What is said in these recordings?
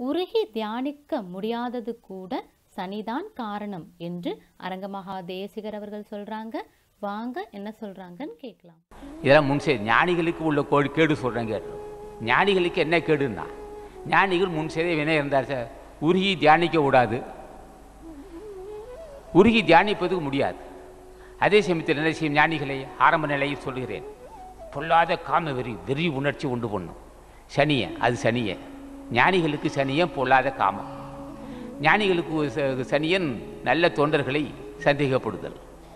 உருகி தியானிக்க முடியாதது கூட சனிதான் காரணம் என்று அரங்கமகா தேசிகர் அவர்கள் சொல்றாங்க வாங்க என்ன சொல்றாங்கன்னு கேட்கலாம் இதெல்லாம் முன்சே ஞானிகளுக்கு உள்ள கோடு கேடு சொல்கிறேன் கேட்டு ஞானிகளுக்கு என்ன கேடுன்னா ஞானிகள் முன் செய்த வினை இருந்தார் சார் உருகி தியானிக்க கூடாது உருகி தியானிப்பதுக்கு முடியாது அதே சமயத்தில் என்ன செய்யும் ஞானிகளை ஆரம்ப நிலையில் சொல்கிறேன் பொல்லாத காம வெறி வெறி உணர்ச்சி உண்டு பண்ணும் சனியை அது சனியை ஞானிகளுக்கு சனியன் பொல்லாத காமம் ஞானிகளுக்கு ஒரு ச- சனியன் நல்ல தொண்டர்களை சந்தேகப்படுதல்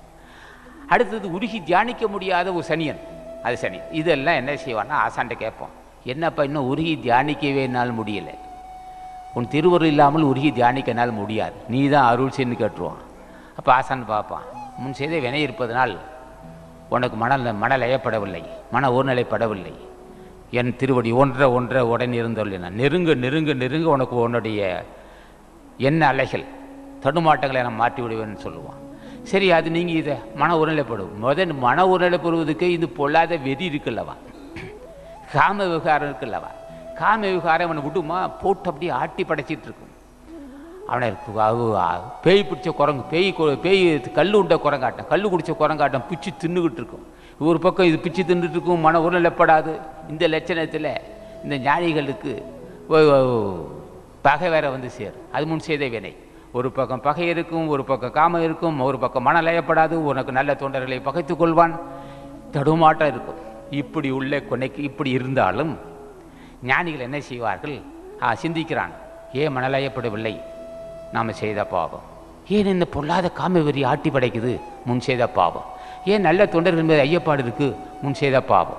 அடுத்தது உருகி தியானிக்க முடியாத ஒரு சனியன் அது சனி இதெல்லாம் என்ன செய்வான்னா ஆசான்ட்ட கேட்போம் என்னப்பா இன்னும் உருகி தியானிக்கவே என்னால் முடியல உன் திருவருள் இல்லாமல் உருகி தியானிக்க என்னால் முடியாது நீ தான் அருள் செய்யு கேட்டுருவான் அப்போ ஆசான் பார்ப்பான் முன் செய்த வினை இருப்பதனால் உனக்கு மணல் மணலயப்படவில்லை மன ஒருநிலைப்படவில்லை என் திருவடி ஒன்ற ஒன்ற உடன் இருந்தவள் நான் நெருங்க நெருங்க நெருங்க உனக்கு உன்னுடைய என்ன அலைகள் தடுமாட்டங்களை நான் மாற்றி விடுவேன்னு சொல்லுவான் சரி அது நீங்கள் இதை மன ஒருநிலைப்படும் முதல் மன ஒருநிலைப்படுவதுக்கு இது பொல்லாத வெறி இருக்குல்லவா காம விவகாரம் இருக்குல்லவா காம விவகாரம் அவனை விடுமா போட்டு அப்படியே ஆட்டி படைச்சிட்டு இருக்கும் அவனை இருக்கு- அவ- அ- பேய் பிடிச்ச குரங்கு பேய் கொ- பேய் கல் உண்ட குரங்காட்டம் கல் குடிச்ச குரங்காட்டம் பிச்சு தின்னுக்கிட்டு இருக்கும் ஒரு பக்கம் இது பிச்சு தின்னுட்டு இருக்கும் மன உருளைப்படாது இந்த லட்சணத்தில் இந்த ஞானிகளுக்கு ஒ- ஒ- பகை வேற வந்து சேரும் அது முன் செய்த வினை ஒரு பக்கம் பகை இருக்கும் ஒரு பக்கம் காமம் இருக்கும் ஒரு பக்கம் மனலயப்படாது உனக்கு நல்ல தொண்டர்களை பகைத்துக் கொள்வான் தடுமாட்டம் இருக்கும் இப்படி உள்ள கொனைக்கு இப்படி இருந்தாலும் ஞானிகள் என்ன செய்வார்கள் ஆ சிந்திக்கிறான் ஏன் மனலயப்படவில்லை நாம் செய்த பாவம் ஏன் இந்த பொல்லாத காம வெறி ஆட்டி படைக்குது முன் செய்த பாவம் ஏன் நல்ல தொண்டர்கள் மீது ஐயப்பாடு இருக்கு முன் செய்த பாவம்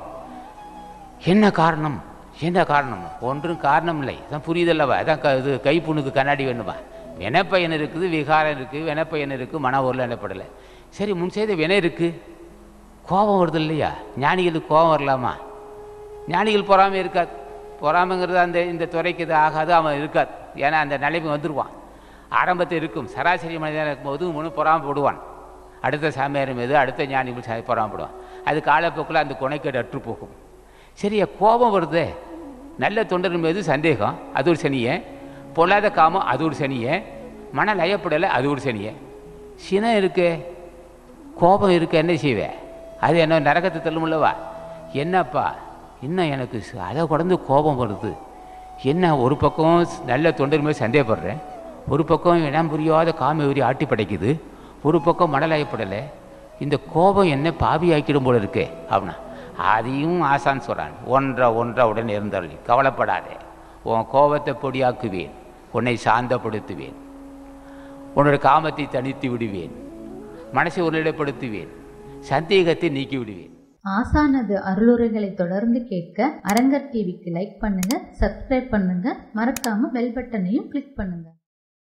என்ன காரணம் என்ன காரணம் ஒன்றும் காரணம் இல்லை தான் புரியுதல்லவா அதான் க இது கைப்புண்ணுக்கு கண்ணாடி வேணுமா வினைப்பயன் இருக்குது விகாரம் இருக்குது வினைப்பயன் இருக்குது மன ஒரு எனப்படலை சரி முன் செய்த வினை இருக்குது கோபம் வருது இல்லையா ஞானிகளுக்கு கோபம் வரலாமா ஞானிகள் பொறாமை இருக்காது பொறாமைங்கிறது அந்த இந்த துறைக்கு இது ஆகாது அவன் இருக்காது ஏன்னா அந்த நிலைமை வந்துடுவான் ஆரம்பத்தில் இருக்கும் சராசரி மனிதனாக இருக்கும்போது முன்னு பொறாமைப்படுவான் அடுத்த சாமியார் மீது அடுத்த ஞானி மீது சா- பொறாமைப்படுவான் அது காலப்போக்கில் அந்த குணைக்கேடு அற்று போகும் சரியா கோபம் வருதே நல்ல தொண்டர் மீது சந்தேகம் அது ஒரு சனியை பொல்லாத காமம் அது ஒரு சனியை மன லயப்படலை அது ஒரு சனியை சினம் இருக்கே கோபம் இருக்க என்ன செய்வேன் அது என்ன நரகத்தை தள்ளுமில்லவா என்னப்பா இன்னும் எனக்கு ச- அதை கடந்து கோபம் வருது என்ன ஒரு பக்கம் ஸ்- நல்ல தொண்டர் மேல் சந்தேகப்படுறேன் ஒரு பக்கம் இனம் புரியாத காம உரி ஆட்டி படைக்குது ஒரு பக்கம் மடலாயப்படலை இந்த கோபம் என்ன பாவியாக்கிடும் போல இருக்கே அப்படின்னா அதையும் ஆசான் சொல்கிறான் ஒன்றை ஒன்றை உடனே இருந்தவள் கவலைப்படாதே உன் கோபத்தை பொடியாக்குவேன் உன்னை சாந்தப்படுத்துவேன் உன்னோட காமத்தை தணித்து விடுவேன் மனசை ஒருநிலைப்படுத்துவேன் சந்தேகத்தை நீக்கி விடுவேன் ஆசானது அருளுரைகளை தொடர்ந்து கேட்க அரங்கர் டிவிக்கு லைக் பண்ணுங்க சப்ஸ்கிரைப் பண்ணுங்க மறக்காம பெல் பட்டனையும் கிளிக் பண்ணுங்க